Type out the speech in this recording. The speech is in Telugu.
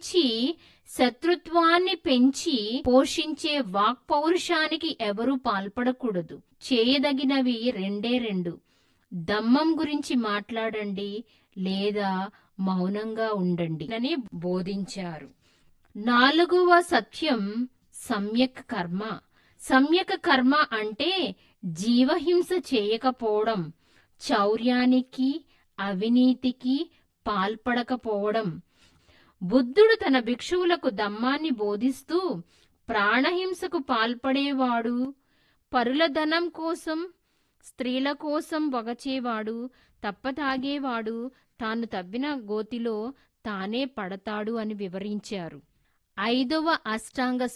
గురించి శత్రుత్వాన్ని పెంచి పోషించే వాక్పౌరుషానికి ఎవరూ పాల్పడకూడదు చేయదగినవి రెండే రెండు దమ్మం గురించి మాట్లాడండి లేదా మౌనంగా ఉండండి అని బోధించారు నాలుగవ సత్యం సమ్యక్ కర్మ సమ్యక్ కర్మ అంటే జీవహింస చేయకపోవడం చౌర్యానికి అవినీతికి పాల్పడకపోవడం బుద్ధుడు తన భిక్షువులకు దమ్మాన్ని బోధిస్తూ ప్రాణహింసకు పాల్పడేవాడు పరుల ధనం కోసం స్త్రీల కోసం వగచేవాడు తప్పతాగేవాడు తాను తవ్విన గోతిలో తానే పడతాడు అని వివరించారు ఐదవ అష్టాంగ